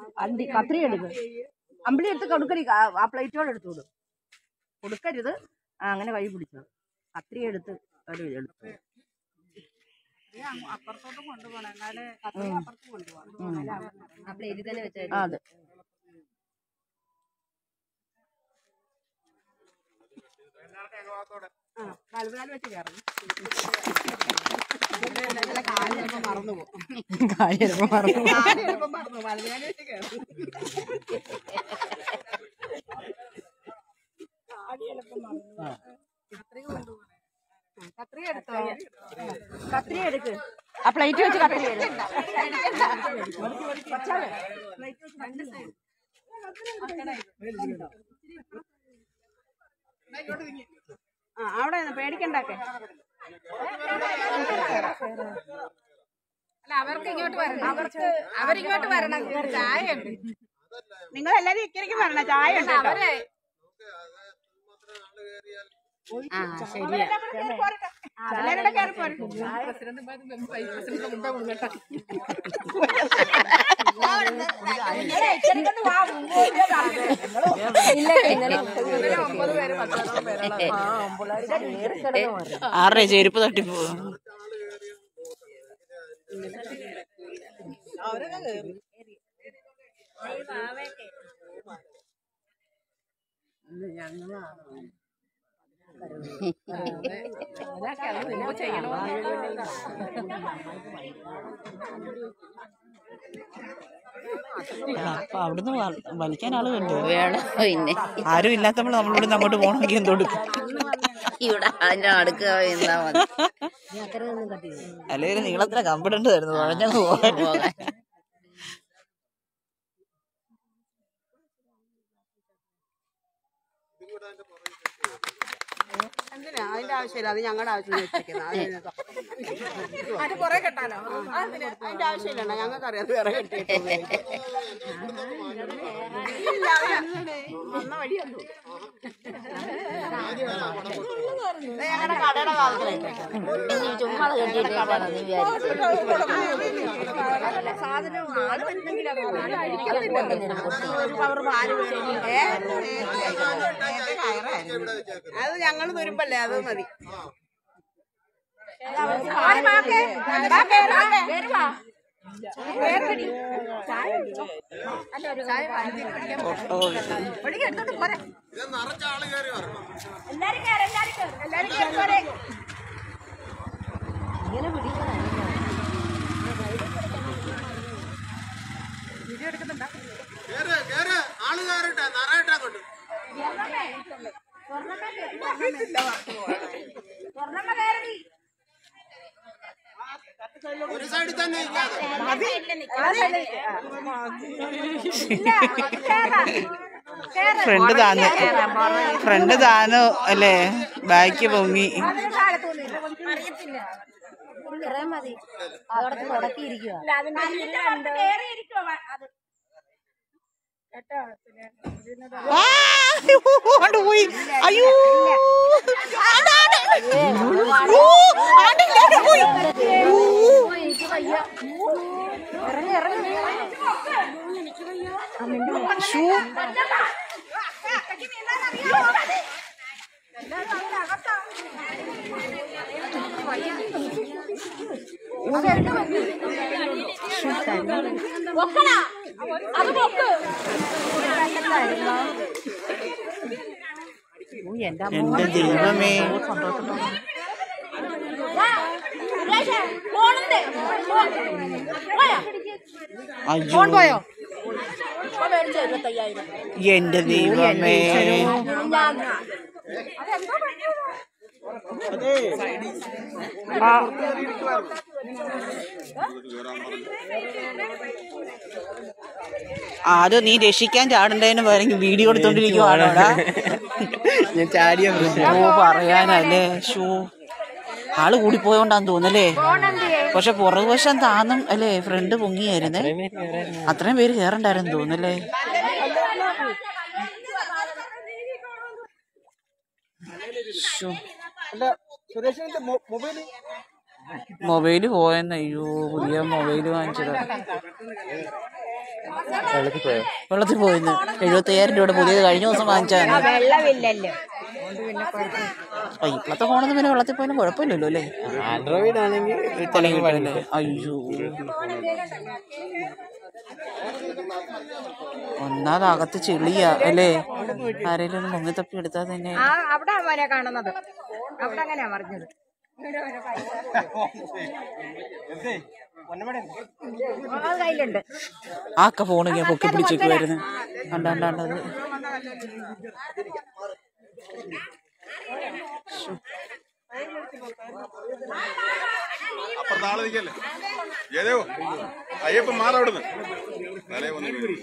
അണ്ടി കത്രി എടുക്ക് അമ്പിളി എടുത്ത് കൊടുക്കരി ആ പ്ലേറ്റോട് എടുത്തു വിടും കൊടുക്കരുത് ആ അങ്ങനെ കൈ പിടിച്ചത് കത്രി എടുത്ത് ഒരു എടുത്തു അപ്പുറത്തോട്ടും കൊണ്ടുപോകണം എന്നാലേ ഉം. അപ്പുറത്ത് കൊണ്ടുപോകണം ഉം. ആ പ്ലേറ്റിൽ തന്നെ വെച്ചാൽ ആ, അതെ ആ വലുതാൽ വെച്ച് കയറും കാല് ചിലപ്പോൾ മറന്നു പോകും കാര്യം ചിലപ്പോ മറന്നു പോകും. കാല് ചിലപ്പോൾ മറന്നു വലുതാൽ വെച്ച് കയറും കത്രി എടുത്തോ കത്രി എടുക്ക് ആ പ്ലേറ്റ് വെച്ച് കത്രി എടുക്ക് ആ അവിടെ നിന്ന് പേടിക്കണ്ടൊക്കെ അല്ല അവർക്ക് ഇങ്ങോട്ട് വരണം അവർക്ക് അവരിങ്ങോട്ട് വരണം ചായ ഉണ്ട് നിങ്ങൾ എല്ലാരും ഇക്കരയ്ക്ക് വരണം ചായ ഉണ്ട് കേട്ടോ. ആ ശരിയാ എല്ലാവരും കൂടെ കയറി പോരെ. ഇല്ല ഇന്നലെ ആരുടെ ചെരുപ്പ് തട്ടിപ്പോ അപ്പൊ അവിടുന്ന് വ- വലിക്കാൻ ആള് കണ്ടു വേണം പിന്നെ ആരും ഇല്ലാത്തപ്പോൾ നമ്മളിവിടുന്ന് അങ്ങോട്ട് പോകണമെങ്കിൽ എന്തെടുക്കും ഇവിടെ അതിന്റെ അടുക്ക എന്നാ മതി അല്ലെങ്കിൽ നീളത്തിലെ കമ്പിടേണ്ടതായിരുന്നു കുഴഞ്ഞത് പോകാൻ പോകാൻ എന്തിനാ അതിന്റെ ആവശ്യമില്ല അത് ഞങ്ങളുടെ ആവശ്യത്തിന് വെച്ചിരിക്കുന്നത് അത് കുറെ കെട്ടാലോ അതിന് അതിന്റെ ആവശ്യമില്ല ഞങ്ങൾക്ക് അറിയാം അത് വേറെ കെട്ടിയിട്ട് വന്ന വഴിയല്ലോ ഞങ്ങളുടെ കടയുടെ ഭാഗത്തിലേക്ക് ഇനി ചുമ്മാ കെട്ടിയിട്ടേക്കാണ് നീ വിചാരിച്ചു അത് ഞങ്ങൾ തുരുമ്പല്ലേ അത് മതി ഫ്രണ്ട് താന്ന് ഫ്രണ്ട് താന്നു അല്ലേ ബാക്ക് പൊങ്ങി ഇത്രയും മതി അതോടൊപ്പം തുടക്കിയിരിക്കുക ആ, അങ്ങോട്ട് പോയി അയ്യോ ആണ്ട്, ആണ്ട്. ഓ, ആണ്ട് ഇങ്ങോട്ട് പോയി ശ്ശോ. എന്റെ ദൈവമേ അയ്യോ എന്റെ ദൈവമേ അത് നീ രക്ഷിക്കാൻ ചാടണ്ടതിന് പകരം വീഡിയോ എടുത്തോണ്ടിരിക്കുവാണോടാ ഞാൻ ചാടിയ ഓ പറയാനല്ലേ ഷോ ആള് കൂടിപ്പോയോണ്ടാന്ന് തോന്നല്ലേ പക്ഷെ പുറകുവശം താന്നും അല്ലേ ഫ്രണ്ട് പൊങ്ങിയായിരുന്നേ അത്രയും പേര് കേറണ്ടായിരുന്നു തോന്നല്ലേ ശ്ശോ. അല്ല സുരേഷിന്റെ മൊബൈല് മൊബൈല് പോയെന്ന് അയ്യോ പുതിയ മൊബൈല് വാങ്ങിച്ചത് വെള്ളത്തിൽ പോയോ വെള്ളത്തിൽ പോയിന്ന് എഴുപത്തയ്യായിരം രൂപയുടെ പുതിയത് കഴിഞ്ഞ ദിവസം വാങ്ങിച്ചാണ് വെള്ളമില്ലല്ലോ ഇപ്പോഴത്തെ ഫോണൊന്നും പിന്നെ വെള്ളത്തിൽ പോയാലും കുഴപ്പമില്ലല്ലോ അല്ലേ ആൻഡ്രോയിഡ് ആണെങ്കിൽ ചിലപ്പോൾ അല്ലേ അയ്യോ ഒന്നാമത് അകത്ത് ചെളിയാ അല്ലേ ആരെങ്കിലും ഒന്ന് മുങ്ങി തപ്പി എടുത്താൽ തന്നെ ആ അവിടെ മോനെ കാണുന്നത് അവിടെ അങ്ങനെയാ പറഞ്ഞത് അത് കയ്യിലുണ്ട് ആക്ക ഫോൺ ഇങ്ങനെ പൊക്കി പിടിച്ചേക്കുമായിരുന്നു കണ്ടാണ്ടത് അപ്പുറത്ത് ആള് നിൽക്കല്ലേ ജയദേവോ അയ്യപ്പൻ മാറ അവിടുന്ന് തലേ വന്ന് വീഴുന്നു.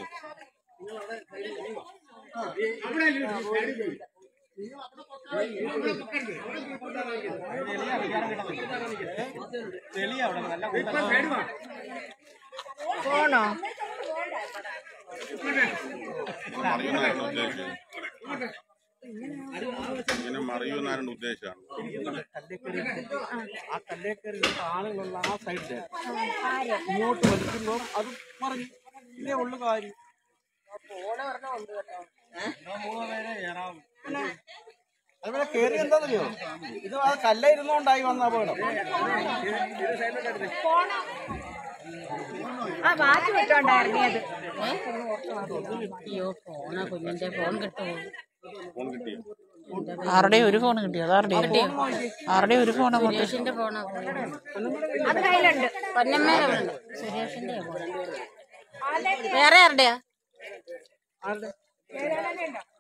പോണോ മറിയുന്നായിരുന്നു ഉദ്ദേശിച്ചത് ഇങ്ങനെ മറിയുന്നായിരുന്നു ഉദ്ദേശിച്ചാണ് ആ കല്ലേക്കറി ആളുകളുള്ള ആ സൈഡില് ഇങ്ങോട്ട് വലിക്കുമ്പോ അത് മറിഞ്ഞു ഇതേ ഉള്ളു കാര്യം അതുപോലെ കേറി എന്താന്നറിയോ ഇത് ആ കല്ലായിരുന്നോണ്ടായി വന്ന അപകടം ആ വാച്ച് വിട്ടോണ്ടായിരുന്നത് അയ്യോ ഫോണ് കുഞ്ഞിന്റെ ഫോൺ കിട്ടുമോ ഫോൺ കിട്ടിയോ ആരുടെ ഒരു ഫോൺ കിട്ടി അതാരുടെ ആരുടെ ഒരു ഫോൺ അങ്ങോട്ട് സുരേഷിന്റെ ഫോണാ പോയത് അത് കയ്യിലുണ്ട് പൊന്നമ്മേടെ ഫോണ് സുരേഷിന്റെ ഫോൺ വേറെ ആരുടെയാ ആരുടെ?